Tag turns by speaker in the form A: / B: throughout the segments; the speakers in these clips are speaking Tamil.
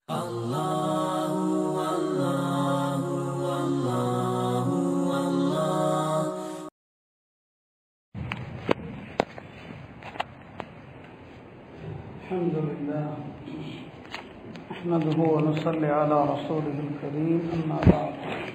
A: الحمد لله نحمده ونصلي على رسوله الكريم أما بعد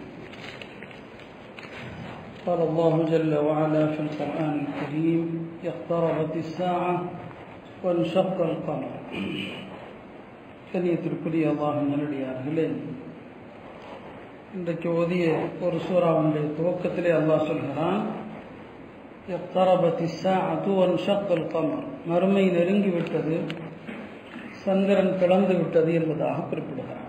A: قال الله جل وعلا في القرآن الكريم اقتربت الساعة وانشق القمر கண்ணியத்திற்குரிய அல்லாஹ் நல்லடியார்களே இன்றைக்கு ஓதிய ஒரு சூறாவுடைய துவக்கத்திலே அல்லாஹ் சொல்கிறான் எக்தரபத்தி சாஅத்து வன்ஷக்கல் கமர் மறுமை நெருங்கிவிட்டது சந்திரன் பிளந்து விட்டது என்பதாக குறிப்பிடுகிறார்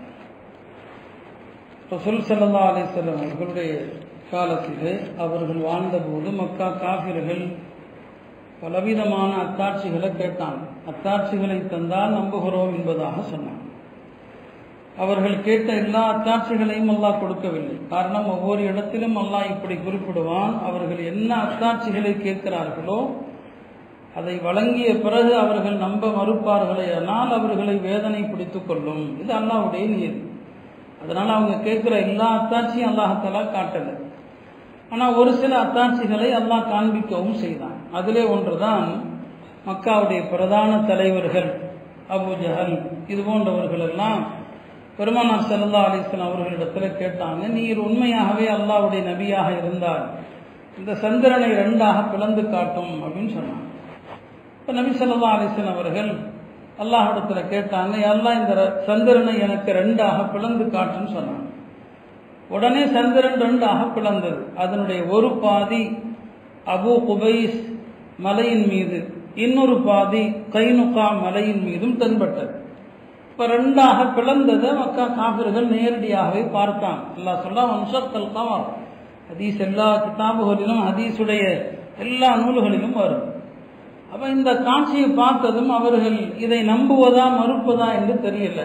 A: ரசூல் சல்லா அலிஸ்லாம் அவர்களுடைய காலத்திலே அவர்கள் வாழ்ந்தபோது மக்கா காபிர்கள் பலவிதமான அத்தாட்சிகளை கேட்டாங்க அத்தாட்சிகளை தந்தால் நம்புகிறோம் என்பதாக சொன்னாங்க அவர்கள் கேட்ட எல்லா அத்தாட்சிகளையும் அல்லாஹ் கொடுக்கவில்லை காரணம் ஒவ்வொரு இடத்திலும் அல்லாஹ் இப்படி குறிப்பிடுவான் அவர்கள் என்ன அத்தாட்சிகளை கேட்கிறார்களோ அதை வழங்கிய பிறகு அவர்கள் நம்ப மறுப்பார்களே ஆனால் அவர்களை வேதனை பிடித்துக் கொள்ளும் இது அல்லாஹ்வுடைய நீர் அதனால் அவங்க கேட்குற எல்லா அத்தாட்சியும் அல்லாஹத்தாலா காட்டலை ஆனால் ஒரு சில அத்தாட்சிகளை அல்லாஹ் காண்பிக்கவும் செய்தான் அதிலே ஒன்றுதான் மக்காவுடைய பிரதான தலைவர்கள் அபு ஜஹல் இது போன்றவர்கள் எல்லாம் பெருமானார் சல்லா அலிஸ்லாம் அவர்களிடத்தில் கேட்டாங்க நீர் உண்மையாகவே அல்லாவுடைய நபியாக இருந்தால் இந்த சந்திரனை ரெண்டாக பிளந்து காட்டும் அப்படின்னு சொன்னாங்க இப்போ நபி சல்லா அலிஸ்லாம் அவர்கள் அல்லாஹிடத்தில் கேட்டாங்க எல்லாம் இந்த சந்திரனை எனக்கு ரெண்டாக பிளந்து காட்டுன்னு சொன்னாங்க உடனே சந்திரன் ரெண்டாக பிளந்தது அதனுடைய ஒரு பாதி அபு குபைஸ் மலையின் மீது இன்னொரு பாதி கைனுகா மலையின் மீதும் தென்பட்டது இப்போ ரெண்டாக பிளந்ததை மக்கா காபிர்கள் நேரடியாகவே பார்த்தாங்க அல்லாஹ் சொல்லா வம்சத்தல் கவர் ஹதீஸ் எல்லா கிதாபுகளிலும் ஹதீஸுடைய எல்லா நூல்களிலும் வரும் அப்போ இந்த காட்சியை பார்த்ததும் அவர்கள் இதை நம்புவதா மறுப்பதா என்று தெரியல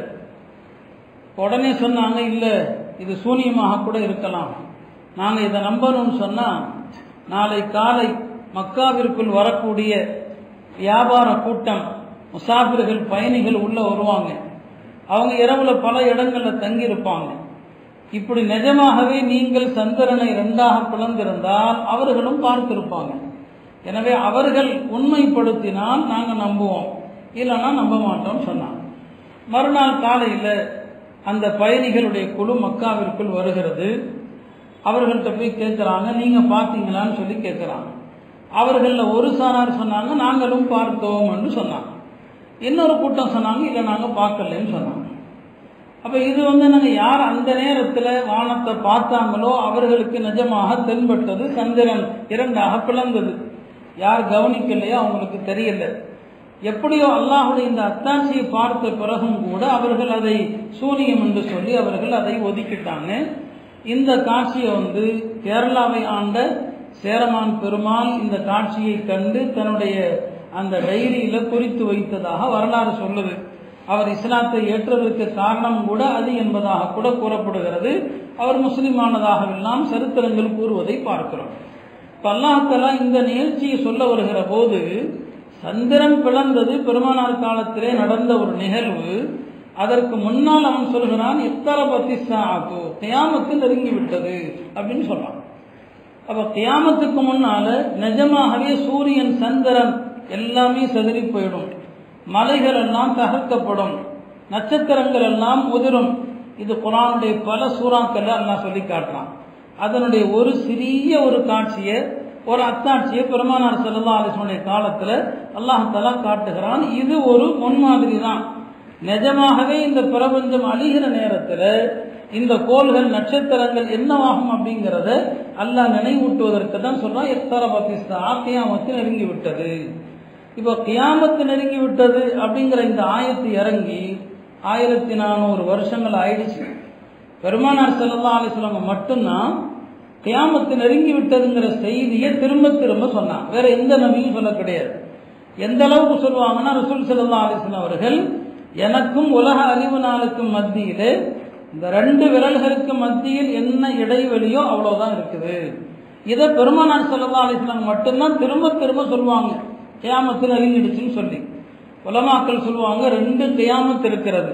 A: உடனே சொன்னாங்க இல்லை இது சூனியமாக கூட இருக்கலாம் நாங்கள் இதை நம்பணும்னு சொன்னால் நாளை காலை மக்காவிற்குள் வரக்கூடிய வியாபார கூட்டம் முசாஃபிர்கள் பயணிகள் உள்ள வருவாங்க அவங்க இரவுல பல இடங்களில் தங்கியிருப்பாங்க இப்படி நிஜமாகவே நீங்கள் சந்திரனை ரெண்டாக பிளந்திருந்தால் அவர்களும் பார்த்திருப்பாங்க எனவே அவர்கள் உண்மைப்படுத்தினால் நாங்கள் நம்புவோம் இல்லைன்னா நம்ப மாட்டோம்னு சொன்னாங்க மறுநாள் காலையில் அந்த பயணிகளுடைய குழு மக்காவிற்குள் வருகிறது அவர்கள்ட்ட போய் கேட்குறாங்க நீங்கள் பார்த்தீங்களான்னு சொல்லி கேட்குறாங்க அவர்களில் ஒரு சாரார் சொன்னாங்க நாங்களும் பார்த்தோம்னு சொன்னாங்க இன்னொரு கூட்டம் சொன்னாங்க இல்லை நாங்கள் பார்க்கலன்னு சொன்னாங்க அப்போ இது வந்து நாங்கள் யார் அந்த நேரத்தில் வானத்தை பார்த்தாங்களோ அவர்களுக்கு நிஜமாக தென்பட்டது சந்திரன் இரண்டாக பிளந்தது யார் கவனிக்கலையோ அவங்களுக்கு தெரியல எப்படியோ அல்லாஹுடைய இந்த அத்தாட்சியை பார்த்த பிறகும் கூட அவர்கள் அதை சூனியம் என்று சொல்லி அவர்கள் அதை ஒதுக்கிட்டாங்க இந்த காட்சியை வந்து கேரளாவை ஆண்ட சேரமான் பெருமாள் இந்த காட்சியை கண்டு தன்னுடைய அந்த டைரியில குறித்து வைத்ததாக வரலாறு சொல்லுது அவர் இஸ்லாத்தை ஏற்றதற்கு காரணம் கூட அது என்பதாக கூட கூறப்படுகிறது அவர் முஸ்லிமானதாகவெல்லாம் சரித்திரங்கள் கூறுவதை பார்க்கிறோம் பல்லாத்தலா இந்த நிகழ்ச்சியை சொல்ல வருகிற போது சந்திரன் பிளந்தது பெருமானார் காலத்திலே நடந்த ஒரு நிகழ்வு அதற்கு முன்னால் அவன் சொல்கிறான் இத்தரபத்தி சாக்கு கியாமத்து நெருங்கி விட்டது அப்படின்னு சொல்றான் அப்ப கியாமத்துக்கு முன்னால நிஜமாகவே சூரியன் சந்திரன் எல்லாமே செதறி போயிடும் மலைகள் எல்லாம் தகர்க்கப்படும் நட்சத்திரங்கள் எல்லாம் உதிரும் இது குரானுடைய பல சூறாக்கள் எல்லாம் சொல்லி காட்டுறான் அதனுடைய ஒரு சிறிய ஒரு காட்சியை ஒரு அத்தாட்சியை பெருமானார் செல்லா அலிஸ்வனுடைய காலத்தில் அல்லாஹாலா காட்டுகிறான் இது ஒரு முன்மாதிரி தான் நிஜமாகவே இந்த பிரபஞ்சம் அழிகிற நேரத்தில் இந்த கோள்கள் நட்சத்திரங்கள் என்னவாகும் அப்படிங்கிறத அல்லாஹ் நினைவூட்டுவதற்கு தான் சொல்றான் எத்தர பத்திஸ்தா கியாமத்து நெருங்கி விட்டது இப்போ கியாமத்து நெருங்கி விட்டது அப்படிங்கிற இந்த ஆயத்து இறங்கி ஆயிரத்தி நானூறு வருஷங்கள் ஆயிடுச்சு பெருமானார் செல்லா அலிஸ்லாம மட்டும்தான் கியாமத்து நெருங்கி விட்டதுங்கிற செய்தியை திரும்ப திரும்ப சொன்னான் வேற எந்த நபியும் சொல்ல கிடையாது எந்த அளவுக்கு சொல்லுவாங்கன்னா ரசூல் செல்லா அலிஸ்லாம் அவர்கள் எனக்கும் உலக அறிவு நாளுக்கும் மத்தியிலே இந்த ரெண்டு விரல்களுக்கு மத்தியில் என்ன இடைவெளியோ அவ்வளவுதான் இருக்குது இதை பெருமானார் செல்லா அலிஸ்லாம் மட்டும்தான் திரும்ப திரும்ப சொல்லுவாங்க கியாமத்து நெருங்கிடுச்சுன்னு சொல்லி உலமாக்கள் சொல்லுவாங்க ரெண்டு கியாமத்து இருக்கிறது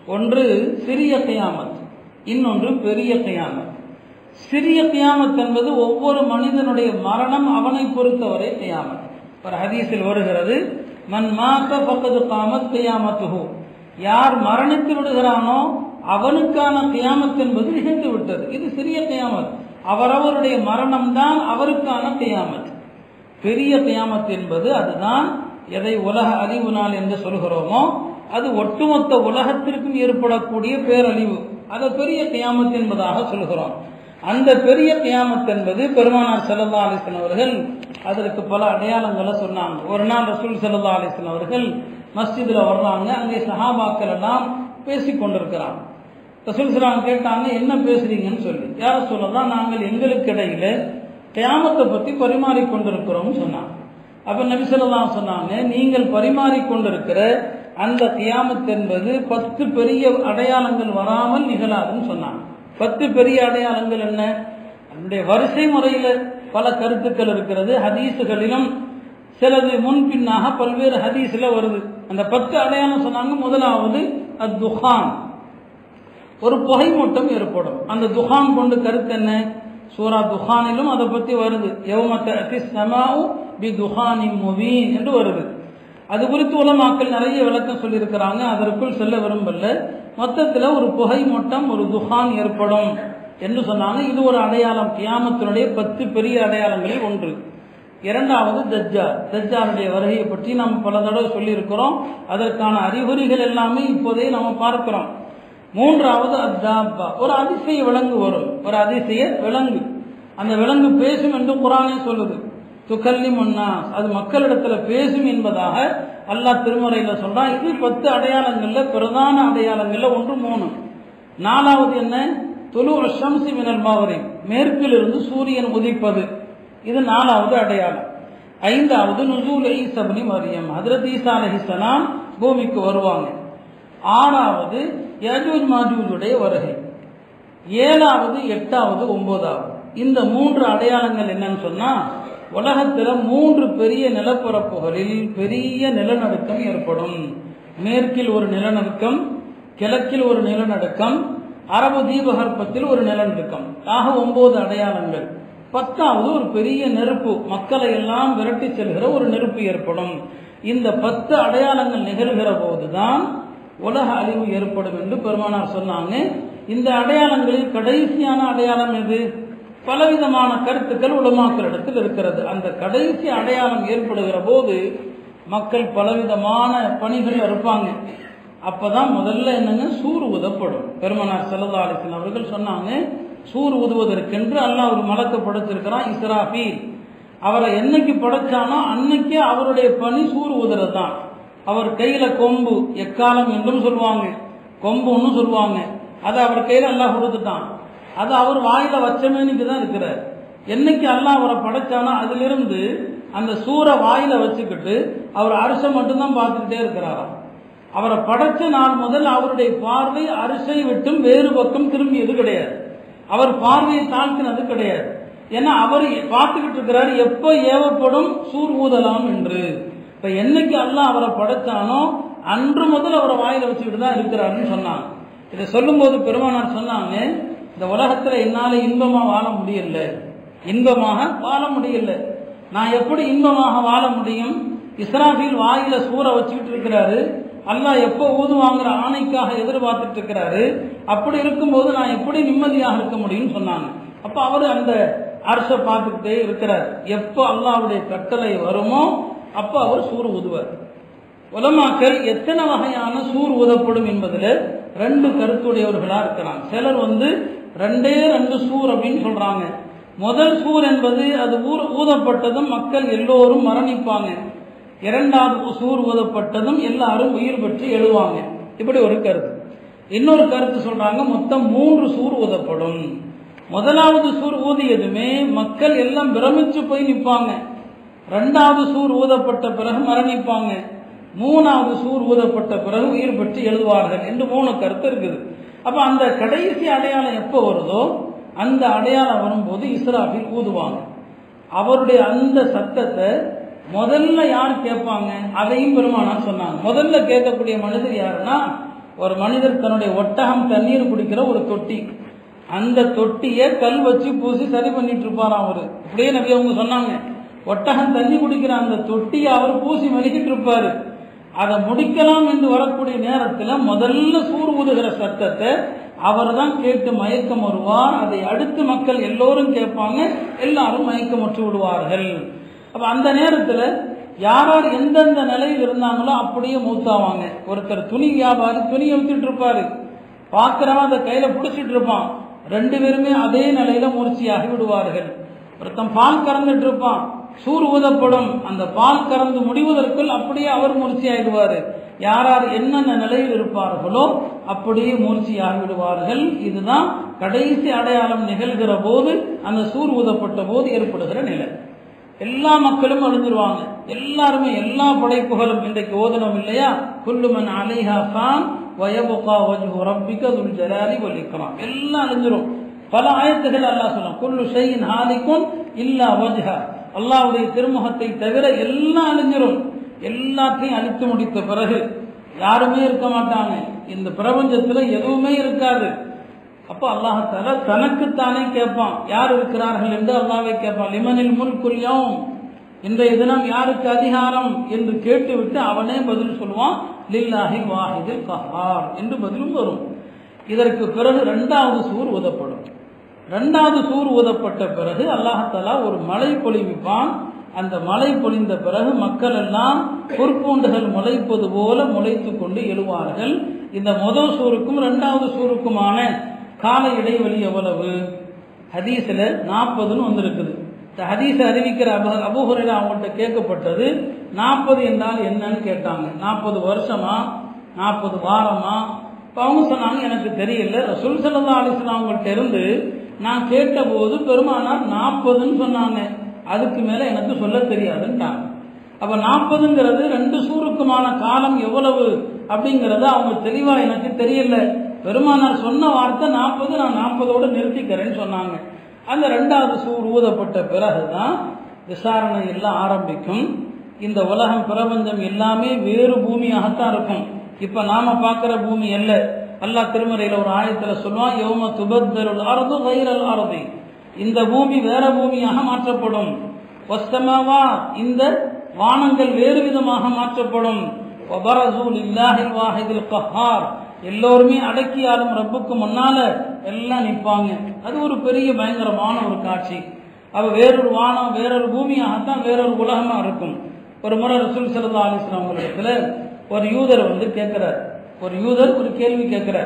A: ஒன்று சிறிய கியாமத் இன்னொன்று பெரிய கியாமத் சிறிய கியாமத் என்பது ஒவ்வொரு மனிதனுடைய மரணம் அவனை பொறுத்தவரை கியாமத் ஒரு ஹதீஸில் வருகிறது மன் மாத்த பக்கத்து காமத் கியாமத்துஹு யார் மரணித்து விடுகிறானோ அவனுக்கான கியாமத் என்பது நிகழ்ந்து விட்டது இது சிறிய கியாமத் அவரவருடைய மரணம் தான் அவருக்கான கியாமத் பெரிய கியாமத் என்பது அதுதான் எதை உலக அழிவு நாள் என்று சொல்கிறோமோ அது ஒட்டுமொத்த உலகத்திற்கும் ஏற்படக்கூடிய பேரழிவு அதை பெரிய கியாமத் என்பதாக சொல்கிறோம் அந்த பெரிய கியாமத் என்பது பெருமானார் செல்லல்லா அலிஸ்லன் அவர்கள் அதற்கு பல அடையாளங்களை சொன்னாங்க ஒரு நாள் ரசூல் செல்லல்லா அலிஸ்லன் அவர்கள் மஸ்ஜிதில் வர்றாங்க அங்கே சஹாபாக்கள் எல்லாம் பேசி கொண்டிருக்கிறாங்க ரசூல் சலாம் கேட்டாங்க என்ன பேசுறீங்கன்னு சொல்லி யார சொல்லலாம் நாங்கள் எங்களுக்கு இடையில கியாமத்தை பற்றி பரிமாறிக்கொண்டிருக்கிறோம்னு சொன்னாங்க அப்ப நபி சொல்லலாம் சொன்னாங்க நீங்கள் பரிமாறிக்கொண்டிருக்கிற அந்த கியாமத் என்பது பத்து பெரிய அடையாளங்கள் வராமல் நிகழாதுன்னு சொன்னாங்க பத்து பெரிய அடையாளங்கள் என்ன அதனுடைய வரிசை முறையில பல கருத்துக்கள் இருக்கிறது ஹதீஸுகளிலும் சிலது முன்பின்னாக பல்வேறு ஹதீஸ்ல வருது அந்த பத்து அடையாளம் சொன்னாங்க முதலாவது அத் துஹான் ஒரு புகை மூட்டம் ஏற்படும் அந்த துஹான் கொண்டு கருத்து என்ன சூரா துஹானிலும் அதை பத்தி வருது யௌமத்தி சமாவு பி துஹானி முவீன் என்று வருது அது குறித்து உலமாக்கள் நிறைய விளக்கம் சொல்லியிருக்கிறாங்க அதற்குள் செல்ல விரும்பல மொத்தத்தில் ஒரு புகை மூட்டம் ஒரு துஹான் ஏற்படும் என்று சொன்னாங்க இது ஒரு அடையாளம் கியாமத்தினுடைய பத்து பெரிய அடையாளங்களில் ஒன்று இரண்டாவது தஜ்ஜார் தஜ்ஜாருடைய வருகையை பற்றி நாம் பல தடவை சொல்லியிருக்கிறோம் அதற்கான அறிகுறிகள் எல்லாமே இப்போதே நம்ம பார்க்கிறோம் மூன்றாவது அத்தாப்பா ஒரு அதிசய விலங்கு வரும் ஒரு அதிசய விலங்கு அந்த விலங்கு பேசும் என்று குரானே சொல்லுது துக்கல்லி முன்னா அது மக்களிடத்துல பேசும் என்பதாக அல்லாஹ் திருமறையில சொல்றான் இது பத்து அடையாளங்கள்ல பிரதான அடையாளங்கள்ல ஒன்று மூணு நாலாவது என்ன துலு ஷம்சி மினல் மாவரி மேற்கிலிருந்து சூரியன் உதிப்பது இது நாலாவது அடையாளம் ஐந்தாவது நுசூல் ஈசபனி மரியம் ஹதரத் ஈசா அலஹிசலாம் பூமிக்கு வருவாங்க ஆறாவது யஜூஜ் மாஜூஜுடைய வருகை ஏழாவது எட்டாவது ஒன்பதாவது இந்த மூன்று அடையாளங்கள் என்னன்னு சொன்னா உலகத்துல மூன்று பெரிய நிலப்பரப்புகளில் பெரிய நிலநடுக்கம் ஏற்படும் மேற்கில் ஒரு நிலநடுக்கம் கிழக்கில் ஒரு நிலநடுக்கம் அரபு தீபகற்பத்தில் ஒரு நிலநடுக்கம் ஆக ஒன்பது அடையாளங்கள் பத்தாவது ஒரு பெரிய நெருப்பு மக்களை எல்லாம் விரட்டி செல்கிற ஒரு நெருப்பு ஏற்படும் இந்த பத்து அடையாளங்கள் நிகழ்கிற போதுதான் உலக அழிவு ஏற்படும் என்று பெருமானார் சொன்னாங்க இந்த அடையாளங்களில் கடைசியான அடையாளம் எது பலவிதமான கருத்துக்கள் உலமாக்களிடத்தில் இருக்கிறது அந்த கடைசி அடையாளம் ஏற்படுகிற போது மக்கள் பலவிதமான பணிகள் இருப்பாங்க அப்பதான் முதல்ல என்னங்க சூர் ஊதப்படும் பெருமனார் செல்லல்லா அலிசன் அவர்கள் சொன்னாங்க சூர் ஊதுவதற்கென்று அல்லாஹ் ஒரு மலத்தை படைச்சிருக்கிறான் இஸ்ராஃபீல் அவரை என்னைக்கு படைச்சானோ அன்னைக்கே அவருடைய பணி சூர் ஊதுறது தான் அவர் கையில கொம்பு எக்காலம் என்றும் சொல்லுவாங்க கொம்புன்னு சொல்லுவாங்க அதை அவர் கையில அல்லாஹ் கொடுத்துட்டான் அது அவர் வாயில வச்சமேனிக்கு தான் இருக்கிறார் என்னைக்கு அல்லாஹ் அவரை படைச்சானோ அதிலிருந்து அந்த சூரை வாயில வச்சுக்கிட்டு அவர் அரிசை மட்டும்தான் பார்த்துக்கிட்டே இருக்கிறாராம் அவரை படைச்ச நாள் முதல் அவருடைய பார்வை அரிசை விட்டும் வேறு பக்கம் திரும்பியது கிடையாது அவர் பார்வையை தாழ்த்தினது கிடையாது ஏன்னா அவர் பார்த்துக்கிட்டு இருக்கிறார் எப்ப ஏவப்படும் சூர் ஊதலாம் என்று இப்ப என்னைக்கு அல்லாஹ் அவரை படைச்சானோ அன்று முதல் அவரை வாயில வச்சுக்கிட்டு தான் இருக்கிறாருன்னு சொன்னாங்க இதை சொல்லும்போது பெருமானார் சொன்னாங்க இந்த உலகத்துல என்னால இன்பமா வாழ முடியல இன்பமாக வாழ முடியல நான் எப்படி இன்பமாக வாழ முடியும் இஸ்ராஃபில் வாயில சூற வச்சுக்கிட்டு இருக்கிறாரு அல்லாஹ் எப்போ ஊதுவாங்கிற ஆணைக்காக எதிர்பார்த்துட்டு இருக்கிறாரு அப்படி இருக்கும்போது நான் எப்படி நிம்மதியாக இருக்க முடியும்னு சொன்னாங்க அப்ப அவர் அந்த அரசை பார்த்துக்கிட்டே இருக்கிறார் எப்போ அல்லாவுடைய கட்டளை வருமோ அப்போ அவர் சூறு ஊதுவார் உலமாக்கள் எத்தனை வகையான சூர் ஊதப்படும் என்பதில் ரெண்டு கருத்துடையவர்களா இருக்கிறாங்க சிலர் வந்து ரெண்டே ரெண்டு சூர் அப்படின்னு சொல்றாங்க முதல் சூர் என்பது அது ஊர் ஊதப்பட்டதும் மக்கள் எல்லோரும் மரணிப்பாங்க இரண்டாவது சூர் ஊதப்பட்டதும் எல்லாரும் உயிர் பெற்று எழுவாங்க இப்படி ஒரு கருத்து இன்னொரு கருத்து சொல்றாங்க மொத்தம் மூன்று சூர் ஊதப்படும் முதலாவது சூர் ஊதியதுமே மக்கள் எல்லாம் பிரமிச்சு போய் நிற்பாங்க ரெண்டாவது சூர் ஊதப்பட்ட பிறகு மரணிப்பாங்க மூணாவது சூர் ஊதப்பட்ட பிறகு உயிர் பெற்று எழுதுவார்கள் என்று மூணு கருத்து இருக்குது அப்ப அந்த கடைசி அடையாளம் எப்போ வருதோ அந்த அடையாளம் வரும்போது இஸ்ராஃபில் ஊதுவாங்க அவருடைய அந்த சத்தத்தை முதல்ல யார் கேட்பாங்க அதையும் பெருமானார் சொன்னாங்க முதல்ல கேட்கக்கூடிய மனிதர் யாருன்னா ஒரு மனிதர் தன்னுடைய ஒட்டகம் தண்ணீர் குடிக்கிற ஒரு தொட்டி அந்த தொட்டியை கல் வச்சு பூசி சரி பண்ணிட்டு இருப்பாராம் அவரு இப்படியே நபி அவங்க சொன்னாங்க ஒட்டகம் தண்ணி குடிக்கிற அந்த தொட்டியை அவர் பூசி மெலிக்கிட்டு இருப்பாரு அதை முடிக்கலாம் என்று வரக்கூடிய நேரத்தில் முதல்ல சூர் ஊதுகிற சத்தத்தை அவர் தான் கேட்டு மயக்கம் வருவார் அதை அடுத்து மக்கள் எல்லோரும் கேட்பாங்க எல்லாரும் மயக்கமுற்று விடுவார்கள் அப்ப அந்த நேரத்தில் யார் யார் எந்தெந்த நிலையில் இருந்தாங்களோ அப்படியே மூத்தாவாங்க ஒருத்தர் துணி வியாபாரி துணியை வித்துட்டு இருப்பாரு பார்க்கிறவன் அதை கையில பிடிச்சிட்டு இருப்பான் ரெண்டு பேருமே அதே நிலையில மூர்ச்சியாகி விடுவார்கள் ஒருத்தன் பால் கறந்துட்டு இருப்பான் சூர் ஊதப்படும் அந்த பால் கறந்து முடிவதற்குள் அப்படியே அவர் மூர்ச்சியாயிடுவாரு யார் யார் என்னென்ன நிலையில் இருப்பார்களோ அப்படியே மூர்ச்சியாகி விடுவார்கள் இதுதான் கடைசி அடையாளம் நிகழ்கிற போது அந்த சூர் ஊதப்பட்ட போது ஏற்படுகிற நிலை எல்லா மக்களும் அழிஞ்சிருவாங்க எல்லாருமே எல்லா படைப்புகளும் இன்றைக்கு ஓதனம் இல்லையா குல்லுமன் அலிஹா ஃபான் வயபுகா வஜ்ஹு ரப்பிக துல் ஜலாலி வல் இக்ராம் எல்லாம் அழிஞ்சிரும் பல ஆயத்துகள் அல்லாஹ் சொல்லும் குல்லு ஷையின் ஹாலிக்குன் இல்லா வஜ்ஹா அல்லாஹ்வுடைய திருமுகத்தை தவிர எல்லாம் அழிஞ்சிரும் எல்லாத்தையும் அழித்து முடித்த பிறகு யாருமே இருக்க மாட்டாங்க இந்த பிரபஞ்சத்துல எதுவுமே இருக்காது அப்போ அல்லாஹால தனக்குத்தானே கேட்பான் யார் இருக்கிறார்கள் என்று அல்லாவே கேட்பான் லிமனில் முல்குல்யம் இன்றைய தினம் யாருக்கு அதிகாரம் என்று கேட்டுவிட்டு அவனே பதில் சொல்லுவான் லில்லாஹி வாஹிதில் கஹார் என்று பதிலும் வரும் இதற்கு பிறகு இரண்டாவது சூர் ஊதப்படும் இரண்டாவது சூர் ஊதப்பட்ட பிறகு அல்லாஹாலா ஒரு மழை பொழிவிப்பான் அந்த மழை பொழிந்த பிறகு மக்கள் எல்லாம் பொற்பூண்டுகள் முளைப்பது போல முளைத்து கொண்டு எழுவார்கள் இந்த முதல் சூருக்கும் இரண்டாவது சூருக்குமான கால இடைவெளி எவ்வளவு ஹதீஸில் நாற்பதுன்னு வந்திருக்குது இந்த ஹதீஸை அறிவிக்கிற அபு அபுஹுரையில் அவங்கள்ட்ட கேட்கப்பட்டது நாற்பது என்றால் என்னன்னு கேட்டாங்க நாற்பது வருஷமா நாற்பது வாரமா இப்போ அவங்க சொன்னாங்க எனக்கு தெரியல ரசூல் சல்லா அலிஸ்லாம் அவங்கள்ட்ட இருந்து நான் கேட்டபோது பெருமானார் நாற்பதுன்னு சொன்னாங்க அதுக்கு மேலே எனக்கு சொல்ல தெரியாதுன்ட்டாங்க அப்போ நாற்பதுங்கிறது ரெண்டு சூருக்குமான காலம் எவ்வளவு அப்படிங்கிறத அவங்க தெளிவாக எனக்கு தெரியல பெருமானார் சொன்ன வார்த்தை நாற்பது நான் நாற்பதோடு நிறுத்திக்கிறேன்னு சொன்னாங்க அந்த ரெண்டாவது சூர் ஊதப்பட்ட பிறகுதான் விசாரணை எல்லாம் ஆரம்பிக்கும் இந்த உலகம் பிரபஞ்சம் எல்லாமே வேறு பூமியாகத்தான் இருக்கும் இப்ப நாம பார்க்கிற பூமி அல்ல அல்லாஹ் திருமறையில ஒரு ஆயத்துல சொல்லுவான் யோம துபத்தருள் அறுது வைரல் அறுதி இந்த பூமி வேற பூமியாக மாற்றப்படும் ஒஸ்தமாவா இந்த வானங்கள் வேறு விதமாக மாற்றப்படும் ஒபரசூல் இல்லாஹில் வாஹிதில் கஹார் எல்லோருமே அடக்கியாலும் ரப்புக்கு முன்னால எல்லாம் நிற்பாங்க அது ஒரு பெரிய பயங்கரமான ஒரு காட்சி அவ வேறொரு வானம் வேறொரு பூமியாகத்தான் வேறொரு உலகமா இருக்கும் ஒரு முறை ரசூல் சல்லா அலிஸ்லாம் இடத்துல ஒரு யூதர் வந்து கேட்கிறார் ஒரு யூதர் ஒரு கேள்வி கேட்கிறார்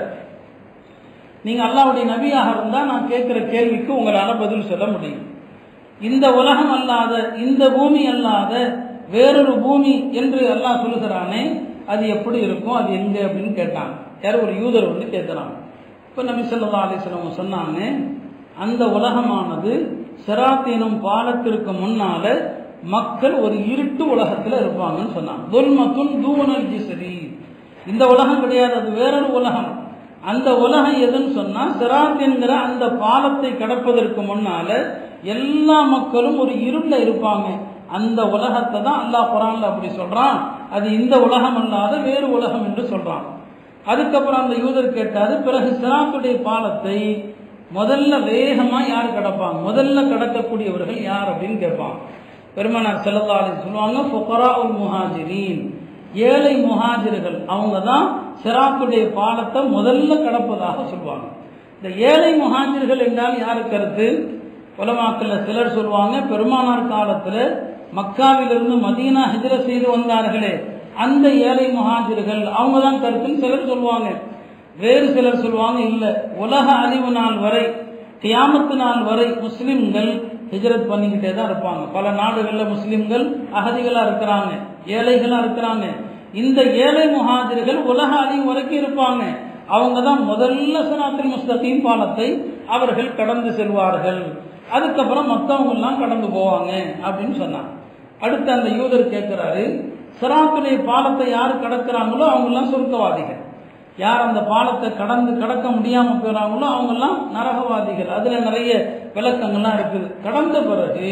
A: நீங்க அல்லாவுடைய நபியாக இருந்தா நான் கேட்கிற கேள்விக்கு உங்களால பதில் சொல்ல முடியும் இந்த உலகம் அல்லாத இந்த பூமி அல்லாத வேறொரு பூமி என்று அல்லாஹ் சொல்லுகிறானே அது எப்படி இருக்கும் அது எங்க அப்படின்னு கேட்டாங்க யார் ஒரு யூதர் வந்து கேட்கிறாங்க இப்போ நபி சொல்லா அலிஸ்லாம் சொன்னாங்க அந்த உலகமானது சிராத்தீனும் பாலத்திற்கு முன்னால மக்கள் ஒரு இருட்டு உலகத்தில் இருப்பாங்கன்னு சொன்னாங்க துல்மத்துன் தூவனல் ஜிசரி இந்த உலகம் கிடையாது அது வேறொரு உலகம் அந்த உலகம் எதுன்னு சொன்னா சிராத் என்கிற அந்த பாலத்தை கடப்பதற்கு முன்னால எல்லா மக்களும் ஒரு இருள இருப்பாங்க அந்த உலகத்தை தான் அல்லாஹ் குரான்ல அப்படி சொல்றான் அது இந்த உலகம் அல்லாத வேறு உலகம் என்று சொல்றான் அதுக்கப்புறம் அந்த யூதர் கேட்டாரு பிறகு சிராத்துடைய பாலத்தை முதல்ல வேகமா யார் கடப்பாங்க முதல்ல கடக்கக்கூடியவர்கள் யார் அப்படின்னு கேட்பாங்க பெருமனார் செல்லதாலே சொல்லுவாங்க ஃபுகரா உல் முஹாஜிரீன் ஏழை முஹாஜிர்கள் அவங்க தான் சிராத்துடைய பாலத்தை முதல்ல கடப்பதாக சொல்லுவாங்க இந்த ஏழை முஹாஜிர்கள் என்றால் யாரு கருத்து உலமாக்கல்ல சிலர் சொல்லுவாங்க பெருமானார் காலத்துல மக்காவிலிருந்து மதீனா ஹிஜர செய்து வந்தார்களே அந்த ஏழை முஹாஜிர்கள் அவங்க தான் கருத்துன்னு சிலர் சொல்லுவாங்க வேறு சிலர் சொல்லுவாங்க இல்ல உலக அழிவு நாள் வரை கியாமத்து நாள் வரை முஸ்லிம்கள் ஹிஜரத் பண்ணிக்கிட்டே தான் இருப்பாங்க பல நாடுகளில் முஸ்லிம்கள் அகதிகளா இருக்கிறாங்க ஏழைகளா இருக்கிறாங்க இந்த ஏழை முஹாஜிர்கள் உலக அழிவு வரைக்கும் இருப்பாங்க அவங்க தான் முதல்ல சனாத்தில் முஸ்தகீம் பாலத்தை அவர்கள் கடந்து செல்வார்கள் அதுக்கப்புறம் மற்றவங்க எல்லாம் கடந்து போவாங்க அப்படின்னு சொன்னாங்க அடுத்து அந்த யூதர் கேட்கிறாரு சிராத்துடைய பாலத்தை யார் கடக்கிறாங்களோ அவங்கெல்லாம் சுருக்கவாதிகள் யார் அந்த பாலத்தை கடந்து கடக்க முடியாம போறாங்களோ அவங்கெல்லாம் நரகவாதிகள் அதுல நிறைய விளக்கங்கள்லாம் இருக்குது கடந்த பிறகு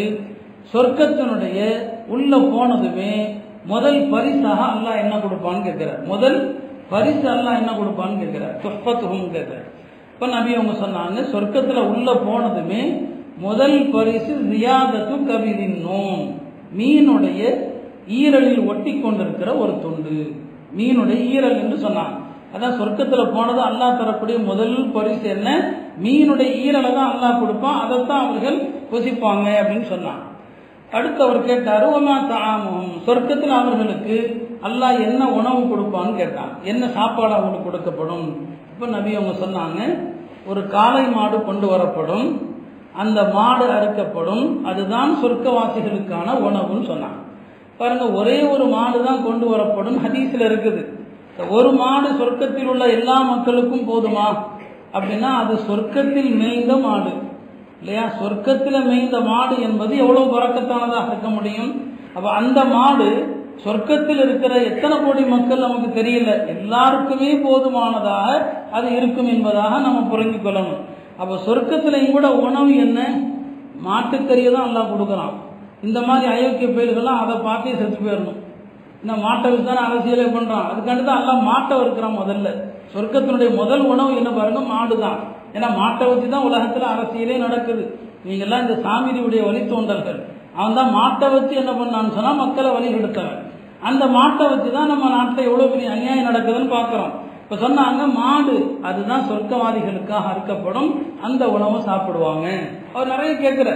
A: சொர்க்கத்தினுடைய உள்ள போனதுமே முதல் பரிசாக அல்லாஹ் என்ன கொடுப்பான்னு கேட்கிறார் முதல் பரிசு அல்லாஹ் என்ன கொடுப்பான்னு கேட்கிறார் துஃபத்துஹும் கேட்கிறார் இப்போ நபி அவங்க சொன்னாங்க சொர்க்கத்துல உள்ள போனதுமே முதல் பரிசு ஜியாதத்து கவிதின் நோம் மீனுடைய ஈரலில் ஒட்டி கொண்டிருக்கிற ஒரு துண்டு மீனுடைய ஈரல் என்று சொன்னாங்க அதான் சொர்க்கத்துல போனது அல்லாஹ் தரக்கூடிய முதல் பரிசு என்ன மீனுடைய ஈரலை தான் அல்லாஹ் கொடுப்பான் அதைத்தான் அவர்கள் புசிப்பாங்க அப்படின்னு சொன்னாங்க அடுத்து அவர் கேட்டார் ஒமா தாமும் சொர்க்கத்தில் அவர்களுக்கு அல்லாஹ் என்ன உணவு கொடுப்பான்னு கேட்டான் என்ன சாப்பாடு அவங்களுக்கு கொடுக்கப்படும் இப்போ நபி அவங்க சொன்னாங்க ஒரு காளை மாடு கொண்டு வரப்படும் அந்த மாடு அறுக்கப்படும் அதுதான் சொர்க்கவாசிகளுக்கான உணவுன்னு சொன்னாங்க பாருங்க ஒரே ஒரு மாடு தான் கொண்டு வரப்படும் ஹதீஸில் இருக்குது இந்த ஒரு மாடு சொர்க்கத்தில் உள்ள எல்லா மக்களுக்கும் போதுமா அப்படின்னா அது சொர்க்கத்தில் மேய்ந்த மாடு இல்லையா சொர்க்கத்தில் மேய்ந்த மாடு என்பது எவ்வளவு பறக்கத்தானதாக இருக்க முடியும் அப்ப அந்த மாடு சொர்க்கத்தில் இருக்கிற எத்தனை கோடி மக்கள் நமக்கு தெரியல எல்லாருக்குமே போதுமானதாக அது இருக்கும் என்பதாக நம்ம புரிந்து கொள்ளணும் அப்ப சொர்க்கத்திலையும் கூட உணவு என்ன மாட்டுக்கறியை தான் எல்லாம் கொடுக்குறான் இந்த மாதிரி அயோக்கிய பயல்கள்லாம் அதை பார்த்தே செத்து போயிடணும் இந்த மாட்டை வச்சு தானே அரசியலே பண்றான் அதுக்காண்டி தான் எல்லாம் மாட்டை இருக்கிறான் முதல்ல சொர்க்கத்தினுடைய முதல் உணவு என்ன பாருங்க மாடு தான் ஏன்னா மாட்டை வச்சு தான் உலகத்தில் அரசியலே நடக்குது நீங்கெல்லாம் இந்த சாமிரியுடைய வழித்தோன்றல்கள் அவன் தான் மாட்டை வச்சு என்ன பண்ணான்னு சொன்னால் மக்களை வழிகெடுத்தவன் அந்த மாட்டை வச்சு தான் நம்ம நாட்டில் எவ்வளோ பெரிய அநியாயம் நடக்குதுன்னு பார்க்குறோம் இப்போ சொன்னாங்க மாடு அதுதான் சொர்க்கவாதிகளுக்காக அறுக்கப்படும் அந்த உணவை சாப்பிடுவாங்க அவர் நிறைய கேட்குற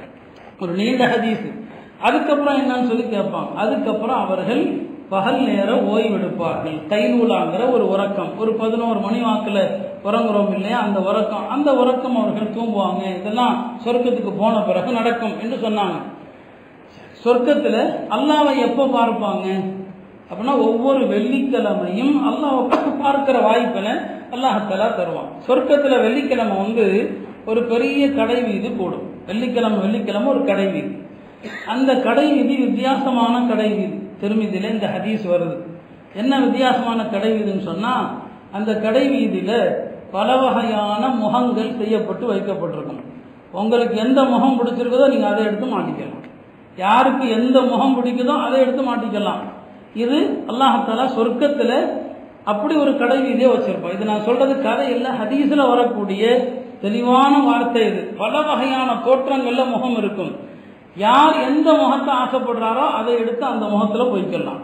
A: ஒரு நீண்ட ஹதீஸ் அதுக்கப்புறம் என்னன்னு சொல்லி கேட்பாங்க அதுக்கப்புறம் அவர்கள் பகல் நேர ஓய்வெடுப்பார்கள் கைநூலாங்கிற ஒரு உறக்கம் ஒரு பதினோரு மணி வாக்கில் உறங்குறோம் இல்லையா அந்த உறக்கம் அந்த உறக்கம் அவர்கள் தூங்குவாங்க இதெல்லாம் சொர்க்கத்துக்கு போன பிறகு நடக்கும் என்று சொன்னாங்க சொர்க்கத்தில் அல்லாவை எப்போ பார்ப்பாங்க அப்படின்னா ஒவ்வொரு வெள்ளிக்கிழமையும் அல்லாவை பார்க்கிற வாய்ப்பில் அல்லாஹத்தலா தருவான் சொர்க்கத்தில் வெள்ளிக்கிழமை வந்து ஒரு பெரிய கடை வீதி கூடும் வெள்ளிக்கிழமை வெள்ளிக்கிழமை ஒரு கடை வீதி அந்த கடை வீதி வித்தியாசமான கடை வீதி திருமிதியில் இந்த ஹதீஸ் வருது என்ன வித்தியாசமான கடை வீதின்னு சொன்னால் அந்த கடை வீதியில் பல வகையான முகங்கள் செய்யப்பட்டு வைக்கப்பட்டிருக்கும் உங்களுக்கு எந்த முகம் பிடிச்சிருக்குதோ நீங்கள் அதை எடுத்து மாட்டிக்கலாம் யாருக்கு எந்த முகம் பிடிக்குதோ அதை எடுத்து மாட்டிக்கலாம் இது அல்லாஹாலா சொர்க்கத்தில் அப்படி ஒரு கடை வீதியை வச்சிருப்போம் இது நான் சொல்றது கதை இல்லை ஹதீஸில் வரக்கூடிய தெளிவான வார்த்தை இது பல வகையான தோற்றங்கள்ல முகம் இருக்கும் யார் எந்த முகத்தை ஆசைப்படுறாரோ அதை எடுத்து அந்த முகத்தில் போய்க்கலாம்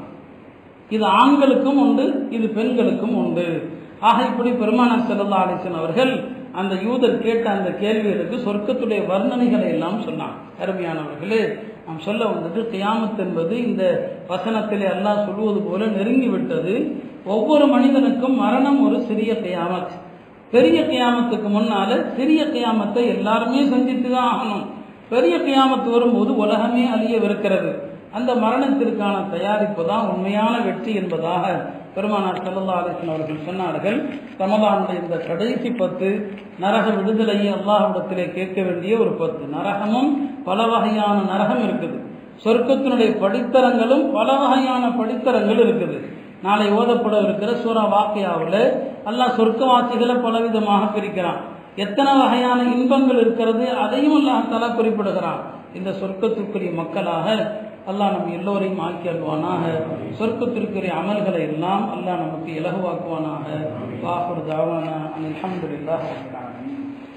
A: இது ஆண்களுக்கும் உண்டு இது பெண்களுக்கும் உண்டு ஆக இப்படி பெருமான செல்லல்லா அலிசன் அவர்கள் அந்த யூதர் கேட்ட அந்த கேள்விகளுக்கு சொர்க்கத்துடைய வர்ணனைகளை எல்லாம் சொன்னான் அருமையானவர்களே நாம் சொல்ல வந்தது கியாமத் என்பது இந்த வசனத்திலே அல்லாஹ் சொல்லுவது போல நெருங்கி விட்டது ஒவ்வொரு மனிதனுக்கும் மரணம் ஒரு சிறிய கியாமத் பெரிய கியாமத்துக்கு முன்னால சிறிய கியாமத்தை எல்லாருமே சந்தித்து தான் ஆகணும் பெரிய கியாமத்து வரும்போது உலகமே அழியவிருக்கிறது அந்த மரணத்திற்கான தயாரிப்பு தான் உண்மையான வெற்றி என்பதாக பெருமானார் சல்லா அலிஸ்லாம் அவர்கள் சொன்னார்கள் ரமலானுடைய இந்த கடைசி பத்து நரக விடுதலையை அல்லாஹ்விடத்திலே கேட்க வேண்டிய ஒரு பத்து நரகமும் பல வகையான நரகம் இருக்குது சொர்க்கத்தினுடைய படித்தரங்களும் பல வகையான படித்தரங்கள் இருக்குது நாளை ஓதப்பட இருக்கிற சூரா வாக்கியாவில் அல்லாஹ் சொர்க்கவாசிகளை பலவிதமாக பிரிக்கிறான் எத்தனை வகையான இன்பங்கள் இருக்கிறது அதையும் அல்லாஹாலா குறிப்பிடுகிறான் இந்த சொர்க்கத்திற்குரிய மக்களாக அல்லாஹ் நம் எல்லோரையும் ஆக்கி அல்வானாக சொர்க்கத்திற்குரிய அமல்களை எல்லாம் அல்லாஹ் நமக்கு இலகுவாக்குவானாக வாஹுர் தாவானா அல்ஹம்துலில்லாஹ் ரபில் ஆலமீன்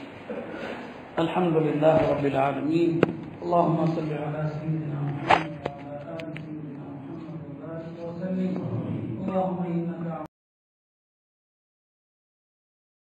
A: அல்ஹம்துலில்லாஹ் ரபில் ஆலமீன் اللهم صل على سيدنا محمد وعلى ال سيدنا محمد وبارك وسلم اللهم انك